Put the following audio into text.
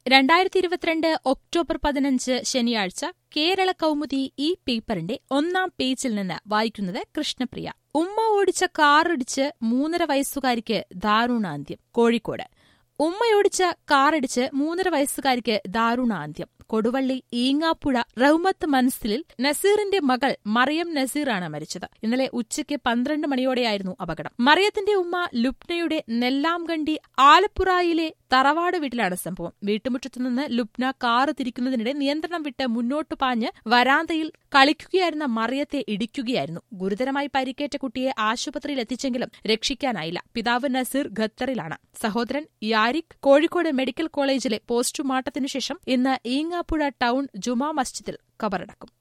രണ്ടായിരത്തി ഇരുപത്തിരണ്ട് ഒക്ടോബർ പതിനഞ്ച് ശനിയാഴ്ച കേരള കൗമുദി ഈ പേപ്പറിന്റെ ഒന്നാം പേജിൽ നിന്ന് വായിക്കുന്നത് കൃഷ്ണപ്രിയ ഉമ്മ ഓടിച്ച കാറിടിച്ച് മൂന്നര വയസ്സുകാരിക്ക് ദാരുണാന്ത്യം കോഴിക്കോട് ഉമ്മയോടിച്ച കാറിടിച്ച് മൂന്നര വയസ്സുകാരിക്ക് ദാരുണാന്ത്യം കൊടുവള്ളി ഈങ്ങാപ്പുഴ റഹ്മത്ത് മൻസിലിൽ നസീറിന്റെ മകൾ മറിയം നസീറാണ് മരിച്ചത് ഇന്നലെ ഉച്ചയ്ക്ക് പന്ത്രണ്ട് മണിയോടെയായിരുന്നു അപകടം മറിയത്തിന്റെ ഉമ്മ ലുബ്നയുടെ നെല്ലാംകണ്ടി ആലപ്പുറയിലെ തറവാട് വീട്ടിലാണ് സംഭവം വീട്ടുമുറ്റത്തുനിന്ന് ലുബ്ന കാറ് തിരിക്കുന്നതിനിടെ നിയന്ത്രണം വിട്ട് മുന്നോട്ടു പാഞ്ഞ് വരാന്തയിൽ കളിക്കുകയായിരുന്ന മറിയത്തെ ഇടിക്കുകയായിരുന്നു ഗുരുതരമായി പരിക്കേറ്റ കുട്ടിയെ ആശുപത്രിയിൽ എത്തിച്ചെങ്കിലും രക്ഷിക്കാനായില്ല പിതാവ് നസീർ ഖത്തറിലാണ് സഹോദരൻ യാരിഖ് കോഴിക്കോട് മെഡിക്കൽ കോളേജിലെ പോസ്റ്റ്മോർട്ടത്തിനു ശേഷം ഇന്ന് ഈങ്ങാപ്പുഴ ടൗൺ ജുമാ മസ്ജിദിൽ കബറടക്കും